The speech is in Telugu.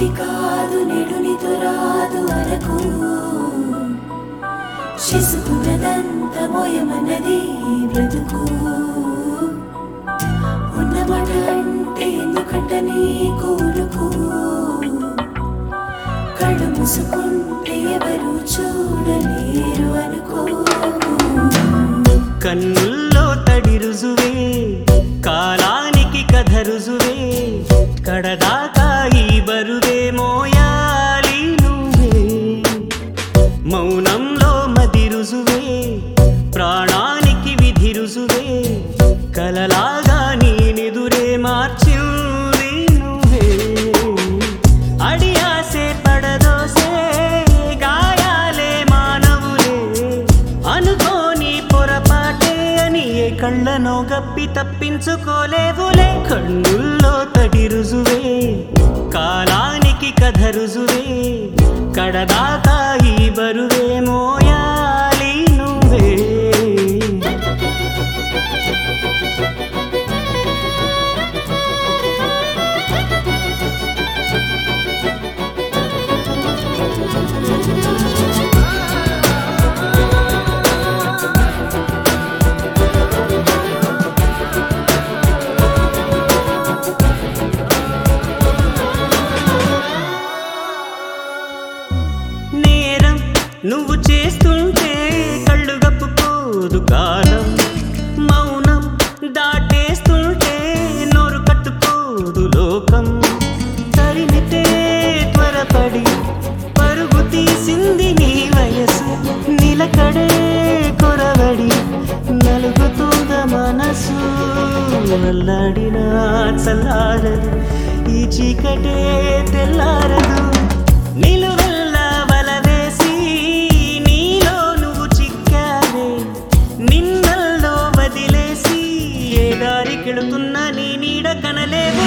నీది కాదు నెడు నీతో రాదు అరకు చేసుకున్నదంత మోయమన్నది బ్రతుకు ఉన్నమాట అంటే ఎందుకంట నీ కోరుకు కళ్ళు మూసుకుంటే ఎవరు చూడలేరు అనుకోకు కన్నుల్లో తడి రుజువే కాలానికి కథ రుజువే కడదాకా ఈ బరువే మోయాలి నువ్వే మౌనంలో మది రుజువే ప్రాణానికి విధి రుజువే కలలాగా నీ నిదురే మార్చింది నువ్వే అడియాసే పడదోసే గాయాలే మానవులే అనుకోని పొరపాటే అని ఏ కళ్ళనో గప్పి తప్పించుకోలేవులే కన్నుల్లో తడి రుజువే కాలానికి కథ రుజువే కడదాకా ఈ బరువే మోయాలి నువ్వే నేరం నువ్వు చేస్తుంటే కళ్ళు గప్పుకోదు కాలం మౌనం దాటేస్తుంటే నోరు కట్టుకోదు లోకం తరిమితే త్వరపడి పరుగు తీసింది నీ వయసు నిలకడే కొరవడి నలుగుతుంద మనసు అల్లాడినా చల్లారదు ఈ చీకటే తెల్లారదు నిలువెల్ల వలవేసి నీలో నువ్వు చిక్కావే నిన్నల్లో వదిలేసి ఏ దారికెడుతున్నా నీ నీడ కనలేవు